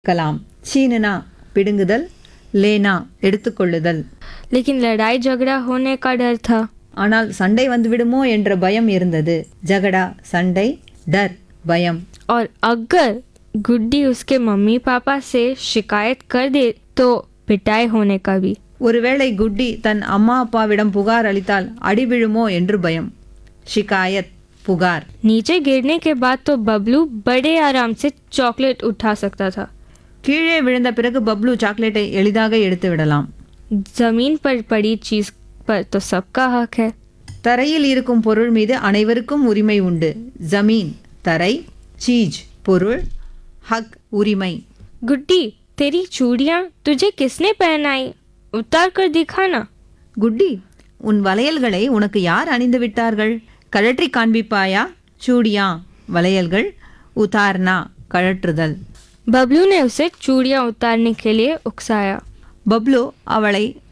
கலாம் சீனுனா பிடுங்குதல் லேனா எடுத்துக்கொள்ளுதல் लेकिन लड़ाई झगड़ा होने का डर था ஆனால் சண்டை வந்துவிடுமோ என்ற பயம் இருந்தது ஜகடா சண்டை டர் பயம் और अगर गुड्डी उसके मम्मी पापा से शिकायत कर दे तो पिटाई होने का भी ஒருவேளை குட்டி தன் அம்மா அப்பாவிடம் புகார் அளித்தால் அடி விழுமோ என்று பயம் ஷிகாயத் புகார் नीचे गिरने के बाद तो बबलू बड़े आराम से चॉकलेट उठा सकता था கீழே விழுந்த பிறகு பப்ளு சாக்லேட்டை எளிதாக எடுத்து விடலாம் जमीन पर पड़ी चीज पर तो सबका हक है தரையில் இருக்கும் பொருள் மீது அனைவருக்கும் உரிமை உண்டு ஜமீன் தரை சீஜ் பொருள் ஹக் உரிமை गुड्डी तेरी चूड़ियां तुझे किसने पहनाई उतार कर दिखाना குட்டி உன் வளையல்களை உனக்கு யார் அணிந்து விட்டார்கள் கழற்றி காண்பிப்பாயா சூடியா வளையல்கள் உதார்னா கழற்றுதல் बबलू ने उसे चूड़ियां उतारने के लिए उकसाया பப்ளு அவளை